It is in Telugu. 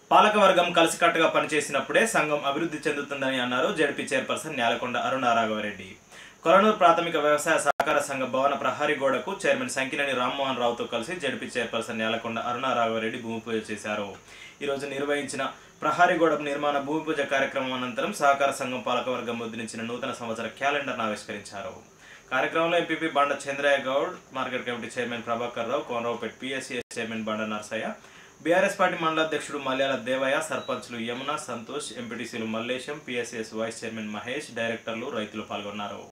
పాలకవర్గం కలిసికట్టుగా పనిచేసినప్పుడే సంఘం అభివృద్ధి చెందుతుందని అన్నారు జడ్పీ చైర్పర్సన్ న్యాలకొండ అరుణ రాఘవరెడ్డి కొలనూరు ప్రాథమిక వ్యవసాయ సహకార సంఘ భవన ప్రహరీ గోడకు చైర్మన్ సంకినేని రామ్మోహన్ రావుతో కలిసి జడ్పీ చైర్పర్సన్ న్యాలకొండ అరుణ రాఘవరెడ్డి భూమి పూజ చేశారు ఈరోజు నిర్వహించిన ప్రహరీ గోడ నిర్మాణ భూమి పూజ కార్యక్రమం అనంతరం సహకార సంఘం పాలకవర్గం ముద్రించిన నూతన సంవత్సర క్యాలెండర్ను ఆవిష్కరించారు కార్యక్రమంలో MPP Banda Chandraiah Goud market committee chairman Prabhakar Rao Konaraopet PSCS chairman Banda Narsaiah BRS party మండలాధ్యక్షుడు మల్యాల దేవయ్య సర్పంచ్లు యమున సంతోష్ ఎంపీటీసీలు Mallesham PSCS vice chairman Mahesh డైరెక్టర్లు రైతులు పాల్గొన్నారు